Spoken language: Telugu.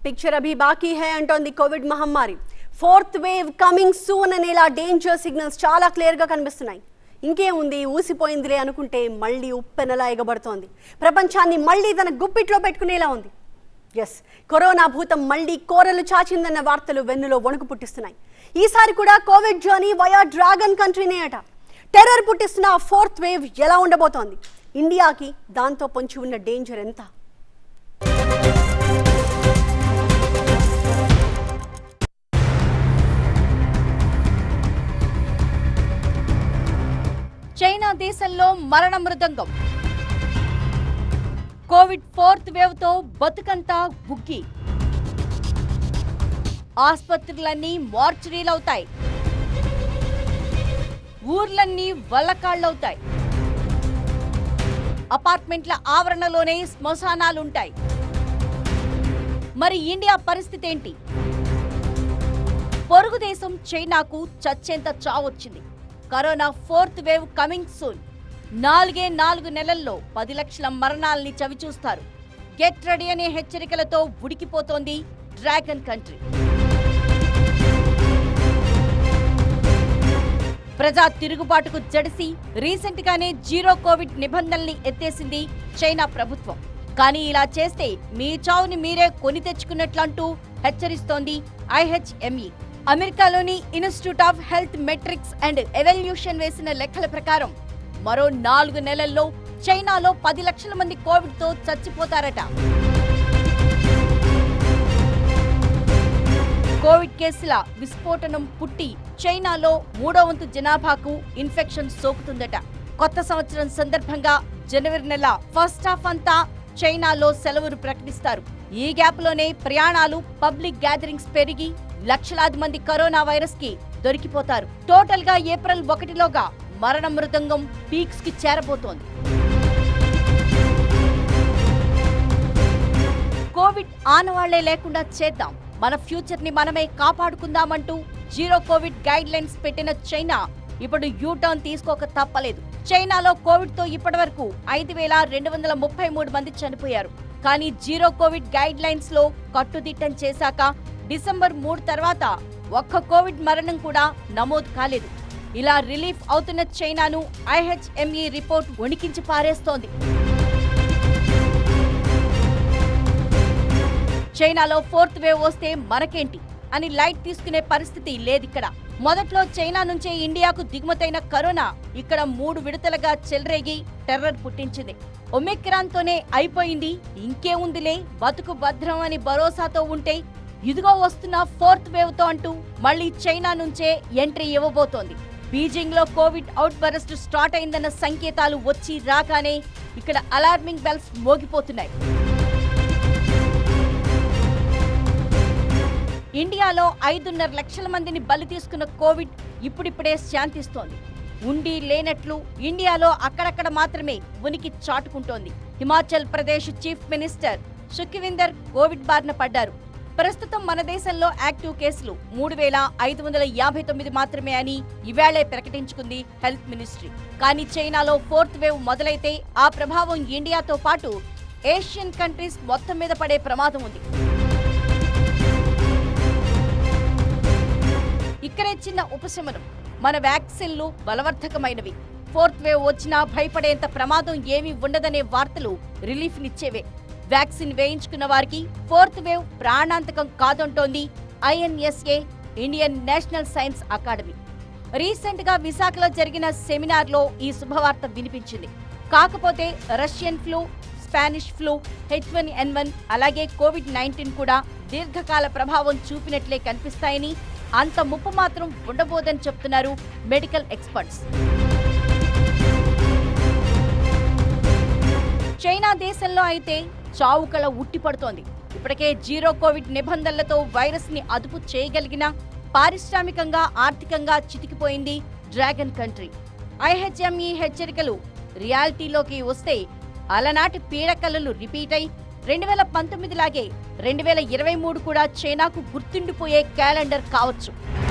పిక్చర్ అభి బాకీ హై అంటోంది కోవిడ్ మహమ్మారి ఫోర్త్ వేవ్ కమింగ్ సూన్ అనేలా డేంజర్ సిగ్నల్స్ చాలా క్లియర్గా కనిపిస్తున్నాయి ఇంకేముంది ఊసిపోయిందిలే అనుకుంటే మళ్ళీ ఉప్పెనలా ఎగబడుతోంది ప్రపంచాన్ని మళ్ళీ తన గుప్పిట్లో పెట్టుకునేలా ఉంది ఎస్ కరోనా భూతం మళ్ళీ కోరలు చాచిందన్న వార్తలు వెన్నులో వణుకు పుట్టిస్తున్నాయి ఈసారి కూడా కోవిడ్ జర్నీ వయా డ్రాగన్ కంట్రీనే అట టెర్రర్ పుట్టిస్తున్న ఫోర్త్ వేవ్ ఎలా ఉండబోతోంది ఇండియాకి దాంతో పొంచి ఉన్న డేంజర్ ఎంత చైనా దేశంలో మరణ మృదంగం కోవిడ్ ఫోర్త్ వేవ్ తో బతుకంతా బుగ్గి ఆసుపత్రులన్నీ మార్చురీలవుతాయి ఊర్లన్నీ వల్లకాళ్ళవుతాయి అపార్ట్మెంట్ల ఆవరణలోనే శ్మశానాలుంటాయి మరి ఇండియా పరిస్థితి ఏంటి పొరుగు దేశం చైనాకు చచ్చేంత చావొచ్చింది corona fourth wave coming soon నాలుగే నాలుగు నెలల్లో పది లక్షల మరణాల్ని చవిచూస్తారు గెట్ రెడీ అనే హెచ్చరికలతో ఉడికిపోతోంది డ్రాగన్ కంట్రీ ప్రజా తిరుగుబాటుకు జడిసి రీసెంట్ గానే జీరో కోవిడ్ నిబంధనల్ని ఎత్తేసింది చైనా ప్రభుత్వం కానీ ఇలా చేస్తే మీ చావుని మీరే కొని తెచ్చుకున్నట్లంటూ హెచ్చరిస్తోంది ఐహెచ్ఎంఈ అమెరికాలోని institute of health metrics and evaluation వేసిన లెక్కల ప్రకారం మరో నాలుగు నెలల్లో చైనాలో పది లక్షల మంది కోవిడ్ తో చచ్చిపోతారట కోవిడ్ కేసుల విస్ఫోటనం పుట్టి చైనాలో మూడో వంతు జనాభాకు ఇన్ఫెక్షన్ సోకుతుందట కొత్త సంవత్సరం సందర్భంగా జనవరి నెల ఫస్ట్ హాఫ్ అంతా చైనాలో సెలవులు ప్రకటిస్తారు ఈ గ్యాప్ లోనే ప్రయాణాలు పబ్లిక్ గ్యాదరింగ్స్ పెరిగి లక్షలాది మంది కరోనా వైరస్ కి దొరికిపోతారు టోటల్ గా ఏప్రిల్ ఒకటిలోగా మరణ మృదంగం పీక్స్ కి చేరబోతోంది కోవిడ్ ఆనవాళ్లే లేకుండా చేద్దాం మన ఫ్యూచర్ ని మనమే కాపాడుకుందామంటూ జీరో కోవిడ్ గైడ్ లైన్స్ పెట్టిన చైనా ఇప్పుడు యూ టర్న్ తీసుకోక తప్పలేదు చైనాలో కోవిడ్ తో ఇప్పటివరకు ఐదు వేల రెండు వందల ముప్పై మూడు మంది చనిపోయారు కానీ జీరో కోవిడ్ గైడ్ లైన్స్ లో కట్టుదిట్టం చేశాక డిసెంబర్ మూడు తర్వాత ఒక్క కోవిడ్ మరణం కూడా నమోదు కాలేదు ఇలా రిలీఫ్ అవుతున్న చైనాను ఐహెచ్ఎంఈ రిపోర్ట్ వణికించి పారేస్తోంది చైనాలో ఫోర్త్ వేవ్ వస్తే మనకేంటి అని లైట్ తీసుకునే పరిస్థితి లేదిక్కడ మొదట్లో చైనా నుంచే ఇండియాకు దిగుమతైన కరోనా ఇక్కడ మూడు విడతలుగా చెలరేగి టెర్రర్ పుట్టించింది ఒమిక్రాన్ తోనే అయిపోయింది ఇంకేముందిలే బతుకు భద్రం అని భరోసాతో ఉంటే ఇదిగో వస్తున్న ఫోర్త్ వేవ్ తో అంటూ మళ్ళీ చైనా నుంచే ఎంట్రీ ఇవ్వబోతోంది బీజింగ్ లో కోవిడ్ అవుట్ బరస్ట్ స్టార్ట్ అయిందన్న సంకేతాలు వచ్చి రాగానే ఇక్కడ అలార్మింగ్ బెల్స్ మోగిపోతున్నాయి ఇండియాలో ఐదున్నర లక్షల మందిని బలి తీసుకున్న కోవిడ్ ఇప్పుడిప్పుడే శాంతిస్తోంది ఉండి లేనట్లు ఇండియాలో అక్కడక్కడ మాత్రమే ఉనికి చాటుకుంటోంది Himachal Pradesh chief minister Sukhvinder covid బారిన పడ్డారు ప్రస్తుతం మన దేశంలో యాక్టివ్ కేసులు మూడు వేల ఐదు వందల యాభై తొమ్మిది మాత్రమే అని ఇవాళే ప్రకటించుకుంది హెల్త్ మినిస్ట్రీ కానీ చైనాలో ఫోర్త్ వేవ్ మొదలైతే ఆ ప్రభావం ఇండియాతో పాటు ఏషియన్ కంట్రీస్ మొత్తం మీద పడే ప్రమాదం ఉంది ఇక్కడే చిన్న ఉపశమనం మన వ్యాక్సిన్లు బలవర్ధకమైనవి ఫోర్త్ వేవ్ వచ్చినా భయపడేంత ప్రమాదం ఏమీ ఉండదనే వార్తలు రిలీఫ్ నిచ్చేవే వ్యాక్సిన్ వేయించుకున్న వారికి ఫోర్త్ వేవ్ ప్రాణాంతకం కాదంటోంది INSA Indian national science academy recent గా విశాఖలో జరిగిన సెమినార్ లో ఈ శుభవార్త వినిపించింది కాకపోతే Russian flu Spanish flu H one N one అలాగే కోవిడ్ నైన్టీన్ కూడా దీర్ఘకాల ప్రభావం చూపినట్లే కనిపిస్తాయని అంత ముప్పు మాత్రం ఉండబోదని చెప్తున్నారు మెడికల్ ఎక్స్పర్ట్స్ చైనా దేశంలో అయితే చావు కళ ఉట్టిపడుతోంది ఇప్పటికే జీరో కోవిడ్ నిబంధనలతో వైరస్ ని అదుపు చేయగలిగిన పారిశ్రామికంగా ఆర్థికంగా చితికిపోయింది డ్రాగన్ కంట్రీ ఐహెచ్ఎంఈ హెచ్చరికలు రియాలిటీలోకి వస్తే అలనాటి పీడకలలు రిపీట్ అయి రెండు వేల పంతొమ్మిది లాగే రెండు వేల ఇరవై మూడు కూడా చైనాకు గుర్తుండిపోయే క్యాలెండర్ కావచ్చు